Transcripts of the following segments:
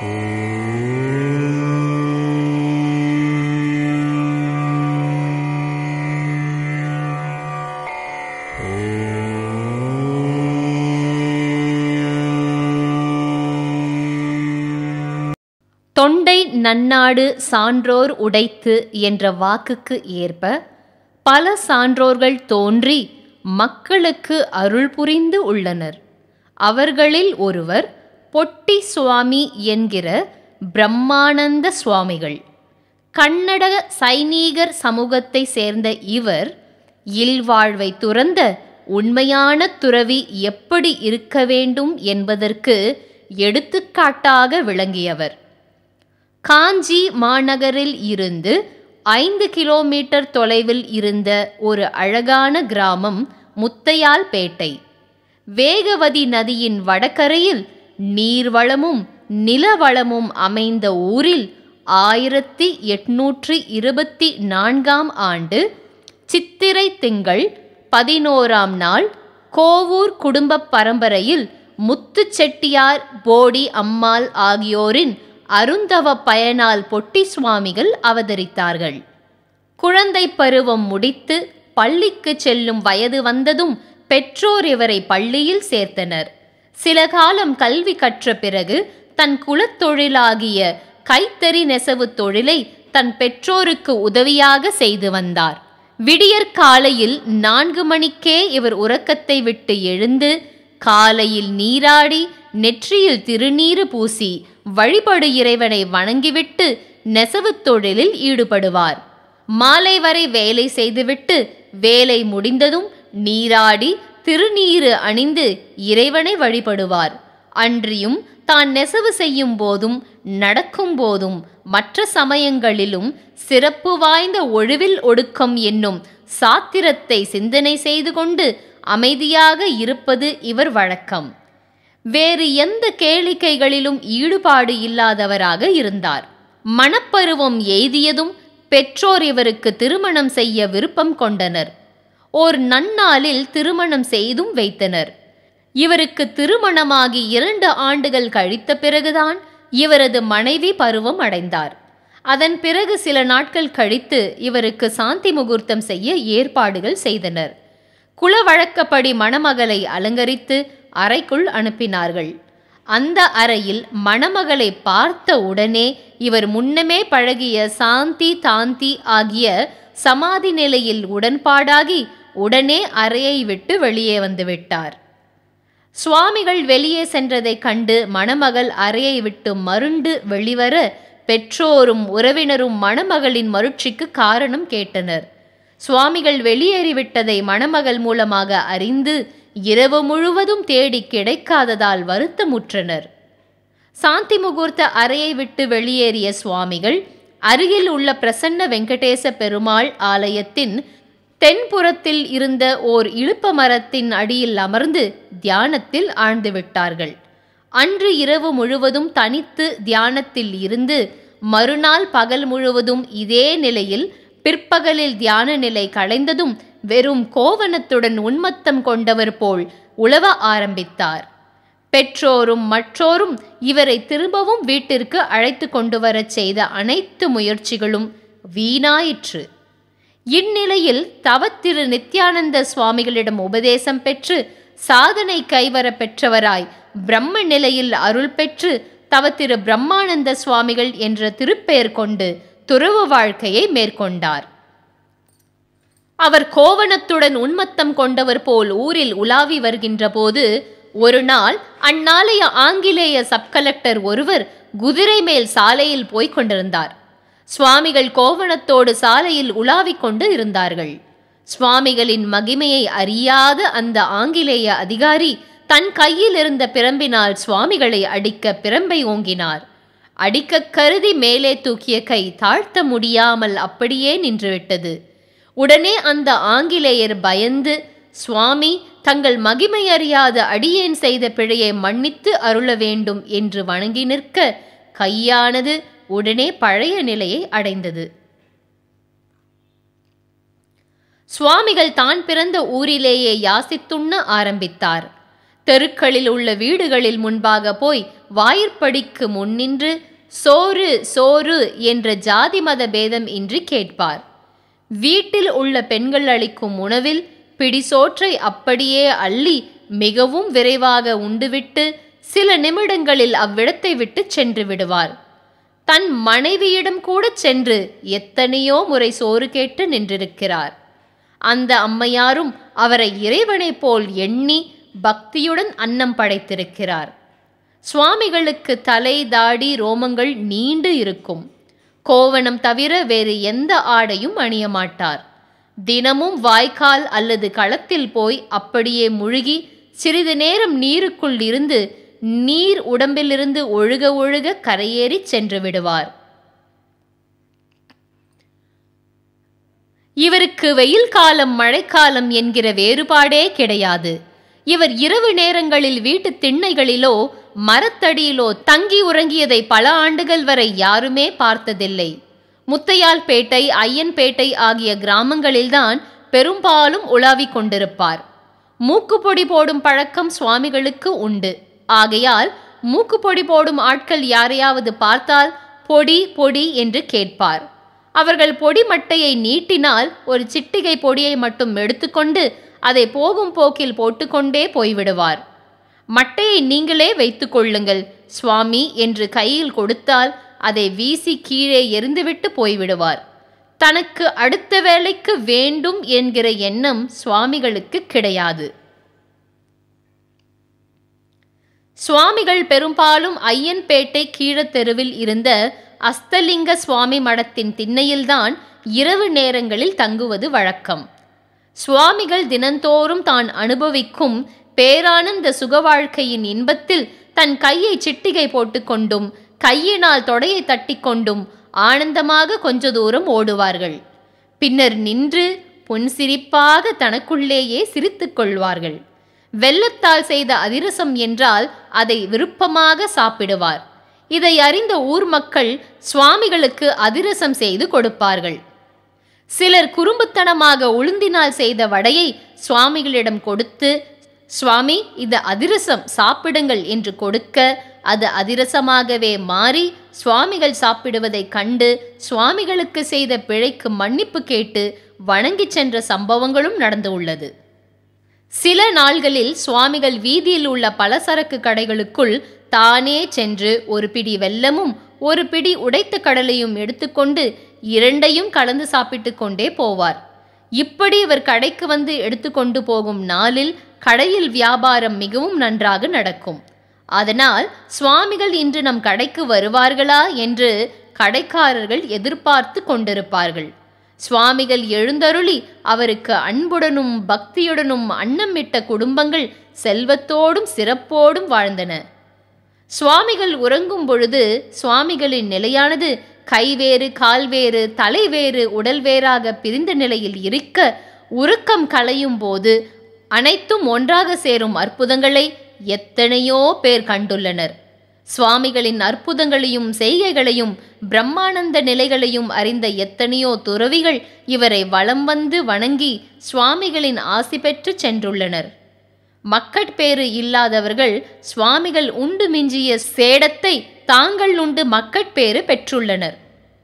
தொண்டை நன்னாடு சான்றோர் உடைத்து என்ற வாக்குக்கு ஏற்ப பல சான்றோர்கள் தோன்றி மக்களுக்கு அருள் புரிந்து உள்ளனர் அவர்களில் ஒருவர் பொட்டி சுவாமி என்கிற பிரம்மானந்த சுவாமிகள் கன்னட சைனீகர் சமூகத்தை சேர்ந்த இவர் இல்வாழ்வை துறந்த உண்மையான துறவி எப்படி இருக்க வேண்டும் என்பதற்கு எடுத்துக்காட்டாக விளங்கியவர் காஞ்சி மாநகரில் இருந்து ஐந்து கிலோமீட்டர் தொலைவில் இருந்த ஒரு அழகான கிராமம் முத்தையால்பேட்டை வேகவதி நதியின் வடகரையில் நீர்வளமும் நிலவளமும் அமைந்த ஊரில் ஆயிரத்தி எட்நூற்றி இருபத்தி நான்காம் ஆண்டு சித்திரை திங்கள் பதினோராம் நாள் கோவூர் குடும்ப பரம்பரையில் முத்து செட்டியார் போடி அம்மாள் ஆகியோரின் அருந்தவ பயனால் பொட்டி சுவாமிகள் அவதரித்தார்கள் குழந்தை பருவம் முடித்து பள்ளிக்கு செல்லும் வயது வந்ததும் பெற்றோர் இவரை பள்ளியில் சேர்த்தனர் சில காலம் கல்வி கற்ற பிறகு தன் குலத்தொழிலாகிய கைத்தறி நெசவு தொழிலை தன் பெற்றோருக்கு உதவியாக செய்து வந்தார் விடியற் காலையில் நான்கு மணிக்கே இவர் உறக்கத்தை விட்டு எழுந்து காலையில் நீராடி நெற்றியில் திருநீறு பூசி வழிபடு இறைவனை வணங்கிவிட்டு நெசவுத் தொழிலில் ஈடுபடுவார் மாலை வரை வேலை செய்துவிட்டு வேலை முடிந்ததும் நீராடி திருநீறு அணிந்து இறைவனை வழிபடுவார் அன்றியும் தான் நெசவு செய்யும் போதும் நடக்கும் போதும் மற்ற சமயங்களிலும் சிறப்பு வாய்ந்த ஒழுவில் ஒடுக்கம் என்னும் சாத்திரத்தை சிந்தனை செய்து கொண்டு அமைதியாக இருப்பது இவர் வழக்கம் வேறு எந்த கேளிக்கைகளிலும் ஈடுபாடு இல்லாதவராக இருந்தார் மணப்பருவம் எய்தியதும் பெற்றோர் இவருக்கு திருமணம் செய்ய விருப்பம் கொண்டனர் ஓர் நன்னாளில் திருமணம் செய்தும் வைத்தனர் இவருக்கு திருமணமாகி இரண்டு ஆண்டுகள் கழித்த பிறகுதான் இவரது மனைவி பருவம் அடைந்தார் அதன் பிறகு சில நாட்கள் கழித்து இவருக்கு சாந்தி முகூர்த்தம் செய்ய ஏற்பாடுகள் செய்தனர் குல வழக்கப்படி மணமகளை அலங்கரித்து அறைக்குள் அனுப்பினார்கள் அந்த அறையில் மணமகளை பார்த்த உடனே இவர் முன்னமே பழகிய சாந்தி தாந்தி ஆகிய சமாதி நிலையில் உடன்பாடாகி உடனே அறையை விட்டு வெளியே வந்து விட்டார் சுவாமிகள் வெளியே சென்றதைக் கண்டு மணமகள் அறையை விட்டு மருண்டு வெளிவர பெற்றோரும் உறவினரும் மணமகளின் மருட்சிக்கு காரணம் கேட்டனர் சுவாமிகள் வெளியேறிவிட்டதை மணமகள் மூலமாக அறிந்து இரவு முழுவதும் தேடி கிடைக்காததால் வருத்தமுற்றனர் சாந்தி முகூர்த்த அறையை விட்டு வெளியேறிய சுவாமிகள் அருகில் உள்ள பிரசன்ன வெங்கடேச பெருமாள் ஆலயத்தின் தென்புறத்தில் இருந்த ஓர் இழுப்ப மரத்தின் அடியில் அமர்ந்து தியானத்தில் ஆழ்ந்து விட்டார்கள் அன்று இரவு முழுவதும் தனித்து தியானத்தில் இருந்து மறுநாள் பகல் முழுவதும் இதே நிலையில் பிற்பகலில் தியான நிலை களைந்ததும் வெறும் கோவணத்துடன் உன்மத்தம் கொண்டவர் போல் உழவ ஆரம்பித்தார் பெற்றோரும் மற்றோரும் இவரை திரும்பவும் வீட்டிற்கு அழைத்து கொண்டு வரச் செய்த அனைத்து முயற்சிகளும் வீணாயிற்று இந்நிலையில் தவத்திரு நித்யானந்த சுவாமிகளிடம் உபதேசம் பெற்று சாதனை கைவர பெற்றவராய் பிரம்ம நிலையில் அருள் பெற்று தவத்திரு பிரம்மானந்த சுவாமிகள் என்ற திருப்பெயர் கொண்டு துறவு வாழ்க்கையை மேற்கொண்டார் அவர் கோவணத்துடன் உன்மத்தம் கொண்டவர் போல் ஊரில் உலாவி வருகின்ற போது ஒரு நாள் அந்நாளைய ஆங்கிலேய சப்கலெக்டர் ஒருவர் குதிரை மேல் சாலையில் போய்க் கொண்டிருந்தார் சுவாமிகள் கோவணத்தோடு சாலையில் உலாவிக் கொண்டு இருந்தார்கள் சுவாமிகளின் மகிமையை அறியாத அந்த ஆங்கிலேய அதிகாரி தன் கையில் இருந்த பிரம்பினால் சுவாமிகளை அடிக்க பிரம்பை ஓங்கினார் அடிக்க கருதி மேலே தூக்கிய கை தாழ்த்த முடியாமல் அப்படியே நின்றுவிட்டது உடனே அந்த ஆங்கிலேயர் பயந்து சுவாமி தங்கள் மகிமை அறியாத அடியேன் செய்த பிழையை மன்னித்து அருள வேண்டும் என்று வணங்கி நிற்க கையானது உடனே பழைய நிலையை அடைந்தது சுவாமிகள் தான் பிறந்த ஊரிலேயே யாசித்துண்ண ஆரம்பித்தார் தெருக்களில் உள்ள வீடுகளில் முன்பாக போய் வாயிற்படிக்கு முன்னின்று சோறு சோறு என்ற ஜாதி மத பேதம் இன்றி கேட்பார் வீட்டில் உள்ள பெண்கள் அளிக்கும் உணவில் பிடிசோற்றை அப்படியே அள்ளி மிகவும் விரைவாக உண்டுவிட்டு சில நிமிடங்களில் அவ்விடத்தை விட்டு சென்று விடுவார் தன் மனைவியிடம் கூட சென்று எத்தனையோ முறை சோறு கேட்டு நின்றிருக்கிறார் அந்த அம்மையாரும் அவரை இறைவனைப் போல் எண்ணி பக்தியுடன் அன்னம் படைத்திருக்கிறார் சுவாமிகளுக்கு தலை தாடி ரோமங்கள் நீண்டு இருக்கும் கோவணம் தவிர வேறு எந்த ஆடையும் அணிய மாட்டார் தினமும் வாய்க்கால் அல்லது களத்தில் போய் அப்படியே முழுகி சிறிது நேரம் நீருக்குள் இருந்து நீர் உடம்பிலிருந்து ஒழுக ஒழுக கரையேறி சென்று விடுவார் இவருக்கு வெயில் காலம் மழைக்காலம் என்கிற வேறுபாடே கிடையாது இவர் இரவு நேரங்களில் வீட்டு திண்ணைகளிலோ மரத்தடியிலோ தங்கி உறங்கியதை பல ஆண்டுகள் வரை யாருமே பார்த்ததில்லை முத்தையால்பேட்டை ஐயன்பேட்டை ஆகிய கிராமங்களில்தான் பெரும்பாலும் உலாவிக் கொண்டிருப்பார் மூக்குப்பொடி போடும் பழக்கம் சுவாமிகளுக்கு உண்டு ஆகையால் மூக்குப்பொடி போடும் ஆட்கள் யாரையாவது பார்த்தால் பொடி பொடி என்று கேட்பார் அவர்கள் பொடி மட்டையை நீட்டினால் ஒரு சிட்டிகை பொடியை மட்டும் எடுத்துக்கொண்டு அதை போகும் போக்கில் போட்டுக்கொண்டே போய்விடுவார் மட்டையை நீங்களே வைத்துக் கொள்ளுங்கள் சுவாமி என்று கையில் கொடுத்தால் அதை வீசி கீழே எரிந்துவிட்டு போய்விடுவார் தனக்கு அடுத்த வேலைக்கு வேண்டும் என்கிற எண்ணம் சுவாமிகளுக்கு கிடையாது சுவாமிகள் பெரும்பாலும் ஐயன்பேட்டை கீழத்தெருவில் இருந்த அஸ்தலிங்க சுவாமி மடத்தின் திண்ணையில்தான் இரவு நேரங்களில் தங்குவது வழக்கம் சுவாமிகள் தினந்தோறும் தான் அனுபவிக்கும் பேரானந்த சுக வாழ்க்கையின் இன்பத்தில் தன் கையை சிட்டிகை போட்டுக்கொண்டும் கையினால் தொடையை தட்டிக்கொண்டும் ஆனந்தமாக கொஞ்ச தூரம் ஓடுவார்கள் பின்னர் நின்று புன்சிரிப்பாக தனக்குள்ளேயே சிரித்துக் கொள்வார்கள் வெள்ளத்தால் செய்த அதிரசம் என்றால் அதை விருப்பமாக சாப்பிடுவார் இதை அறிந்த ஊர் மக்கள் சுவாமிகளுக்கு அதிரசம் செய்து கொடுப்பார்கள் சிலர் குறும்புத்தனமாக உளுந்தினால் செய்த வடையை சுவாமிகளிடம் கொடுத்து சுவாமி இது அதிரசம் சாப்பிடுங்கள் என்று கொடுக்க அது அதிரசமாகவே மாறி சுவாமிகள் சாப்பிடுவதைக் கண்டு சுவாமிகளுக்கு செய்த பிழைக்கு மன்னிப்பு கேட்டு வணங்கிச் சென்ற சம்பவங்களும் நடந்து உள்ளது சில நாள்களில் சுவாமிகள் வீதியில் உள்ள பலசரக்கு கடைகளுக்குள் தானே சென்று ஒரு பிடி வெல்லமும் ஒரு பிடி உடைத்த கடலையும் எடுத்துக்கொண்டு இரண்டையும் கலந்து சாப்பிட்டு கொண்டே போவார் இப்படி இவர் கடைக்கு வந்து எடுத்துக்கொண்டு போகும் நாளில் கடையில் வியாபாரம் மிகவும் நன்றாக நடக்கும் அதனால் சுவாமிகள் இன்று நம் கடைக்கு வருவார்களா என்று கடைக்காரர்கள் எதிர்பார்த்து கொண்டிருப்பார்கள் சுவாமிகள் எழுந்தருளி அவருக்கு அன்புடனும் பக்தியுடனும் அன்னமிட்ட குடும்பங்கள் செல்வத்தோடும் சிறப்போடும் வாழ்ந்தன சுவாமிகள் உறங்கும் பொழுது சுவாமிகளின் நிலையானது கைவேறு கால்வேறு தலைவேறு உடல் வேறாக பிரிந்த நிலையில் இருக்க உறக்கம் களையும் போது அனைத்தும் ஒன்றாக சேரும் அற்புதங்களை எத்தனையோ பேர் கண்டுள்ளனர் சுவாமிகளின் அற்புதங்களையும் செய்கைகளையும் பிரம்மானந்த நிலைகளையும் அறிந்த எத்தனையோ துறவிகள் இவரை வலம் வந்து வணங்கி சுவாமிகளின் ஆசி பெற்று சென்றுள்ளனர் மக்கட்பேறு இல்லாதவர்கள் சுவாமிகள் உண்டு மிஞ்சிய சேடத்தை தாங்கள் உண்டு மக்கட்பேறு பெற்றுள்ளனர்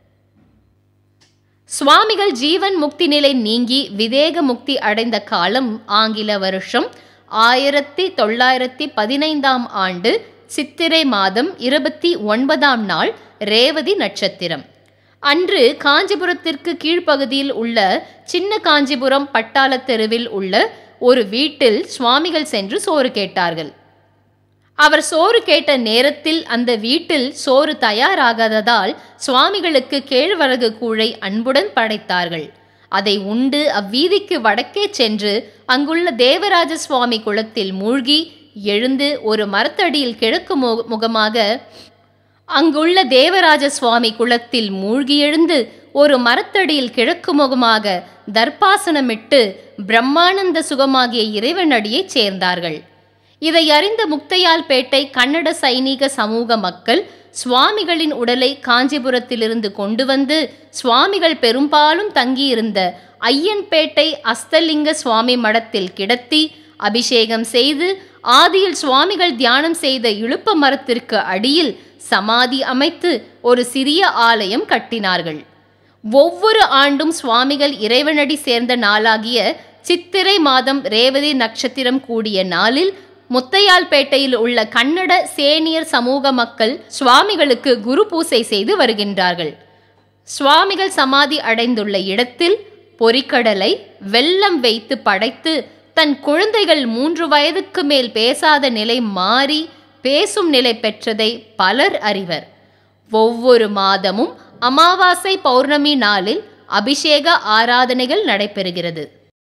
சுவாமிகள் ஜீவன் முக்தி நிலை நீங்கி விதேக முக்தி அடைந்த காலம் ஆங்கில வருஷம் ஆயிரத்தி தொள்ளாயிரத்தி பதினைந்தாம் ஆண்டு சித்திரை மாதம் இருபத்தி ஒன்பதாம் நாள் ரேவதி நட்சத்திரம் அன்று காஞ்சிபுரத்திற்கு கீழ்ப்பகுதியில் உள்ள சின்ன காஞ்சிபுரம் பட்டாள தெருவில் உள்ள ஒரு வீட்டில் சுவாமிகள் சென்று சோறு கேட்டார்கள் அவர் சோறு கேட்ட நேரத்தில் அந்த வீட்டில் சோறு தயாராகாததால் சுவாமிகளுக்கு கேழ்வரகு கூழை அன்புடன் படைத்தார்கள் அதை உண்டு அவ்வீதிக்கு வடக்கே சென்று அங்குள்ள தேவராஜ சுவாமி குளத்தில் மூழ்கி எழுந்து ஒரு மரத்தடியில் கிழக்கு மு- முகமாக அங்குள்ள தேவராஜ சுவாமி குளத்தில் மூழ்கி எழுந்து ஒரு மரத்தடியில் கிழக்கு முகமாக தர்பாசனமிட்டு பிரம்மானந்த சுகமாகிய இறைவனடியைச் சேர்ந்தார்கள் இதை அறிந்த முக்தையால்பேட்டை கன்னட சைனிக சமூக மக்கள் சுவாமிகளின் உடலை காஞ்சிபுரத்திலிருந்து கொண்டு வந்து சுவாமிகள் பெரும்பாலும் தங்கியிருந்த ஐயன்பேட்டை அஸ்தலிங்க சுவாமி மடத்தில் கிடத்தி அபிஷேகம் செய்து ஆதியில் சுவாமிகள் தியானம் செய்த இழுப்ப மரத்திற்கு அடியில் சமாதி அமைத்து ஒரு சிறிய ஆலயம் கட்டினார்கள் ஒவ்வொரு ஆண்டும் சுவாமிகள் இறைவனடி சேர்ந்த நாளாகிய சித்திரை மாதம் ரேவதி நட்சத்திரம் கூடிய நாளில் முத்தையால்பேட்டையில் உள்ள கன்னட சேனியர் சமூக மக்கள் சுவாமிகளுக்கு குரு பூசை செய்து வருகின்றார்கள் சுவாமிகள் சமாதி அடைந்துள்ள இடத்தில் பொறிக்கடலை வெல்லம் வைத்து படைத்து தன் குழந்தைகள் மூன்று வயதுக்கு மேல் பேசாத நிலை மாறி பேசும் நிலை பெற்றதை பலர் அறிவர் ஒவ்வொரு மாதமும் அமாவாசை பௌர்ணமி நாளில் அபிஷேக ஆராதனைகள் நடைபெறுகிறது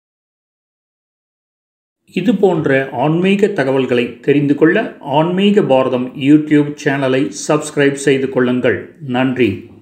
இது போன்ற ஆன்மீக தகவல்களை தெரிந்து கொள்ள ஆன்மீக பாரதம் யூடியூப் சேனலை சப்ஸ்கிரைப் செய்து கொள்ளுங்கள் நன்றி